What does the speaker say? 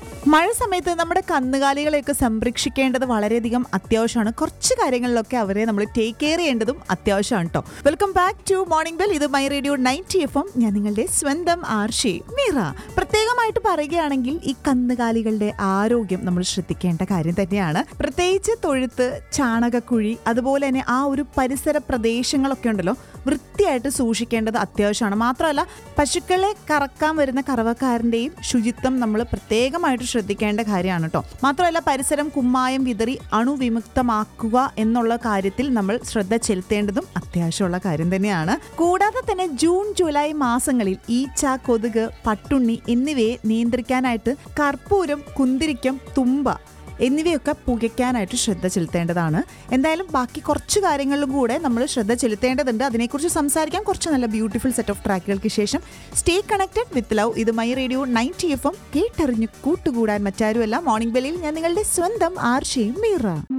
മഴ സമയത്ത് നമ്മുടെ കന്നുകാലികളെയൊക്കെ സംരക്ഷിക്കേണ്ടത് വളരെയധികം അത്യാവശ്യമാണ് കുറച്ച് കാര്യങ്ങളിലൊക്കെ അവരെ നമ്മൾ ടേക്ക് കെയർ ചെയ്യേണ്ടതും അത്യാവശ്യമാണ് കേട്ടോ welcome back to morning bell ഇത് my radio ninety F M ഞാൻ നിങ്ങളുടെ സ്വന്തം ആർഷി മീറ പ്രത്യേകമായിട്ട് പറയുകയാണെങ്കിൽ ഈ കന്നുകാലികളുടെ ആരോഗ്യം നമ്മൾ ശ്രദ്ധിക്കേണ്ട കാര്യം തന്നെയാണ് പ്രത്യേകിച്ച് തൊഴുത്ത് ചാണകക്കുഴി അതുപോലെ തന്നെ ആ ഒരു പരിസര പ്രദേശങ്ങളൊക്കെ ഉണ്ടല്ലോ വൃത്തിയായിട്ട് സൂക്ഷിക്കേണ്ടത് അത്യാവശ്യമാണ് മാത്രമല്ല പശുക്കളെ കറക്കാൻ വരുന്ന കറവക്കാരൻ്റെയും ശുചിത്വം നമ്മൾ പ്രത്യേകമായിട്ട് ശ്രദ്ധിക്കേണ്ട കാര്യമാണ് കേട്ടോ മാത്രമല്ല പരിസരം കുമ്മായം വിതറി അണുവിമുക്തമാക്കുക എന്നുള്ള കാര്യത്തിൽ നമ്മൾ ശ്രദ്ധ ചെലുത്തേണ്ടതും അത്യാവശ്യമുള്ള കാര്യം തന്നെയാണ് കൂടാതെ തന്നെ ജൂൺ ജൂലൈ മാസങ്ങളിൽ ഈച്ച കൊതുക് പട്ടുണ്ണി എന്നിവയെ നിയന്ത്രിക്കാനായിട്ട് കർപ്പൂരം കുന്തിരിക്കം തുമ്പ എന്നിവയൊക്കെ പുകയ്ക്കാനായിട്ട് ശ്രദ്ധ ചെലുത്തേണ്ടതാണ് എന്തായാലും ബാക്കി കുറച്ച് കാര്യങ്ങളിലും കൂടെ നമ്മൾ ശ്രദ്ധ ചെലുത്തേണ്ടതുണ്ട് അതിനെക്കുറിച്ച് സംസാരിക്കാൻ കുറച്ച് നല്ല ബ്യൂട്ടിഫുൾ സെറ്റ് ഓഫ് ട്രാക്കുകൾക്ക് ശേഷം സ്റ്റേ കണക്റ്റഡ് വിത്ത് ലവ് ഇത് my radio ninety F M കേട്ടറിഞ്ഞ് കൂട്ടുകൂടാൻ മറ്റാരുമല്ല മോർണിംഗ് ബെല്ലിൽ ഞാൻ നിങ്ങളുടെ സ്വന്തം ആർഷയും മീറ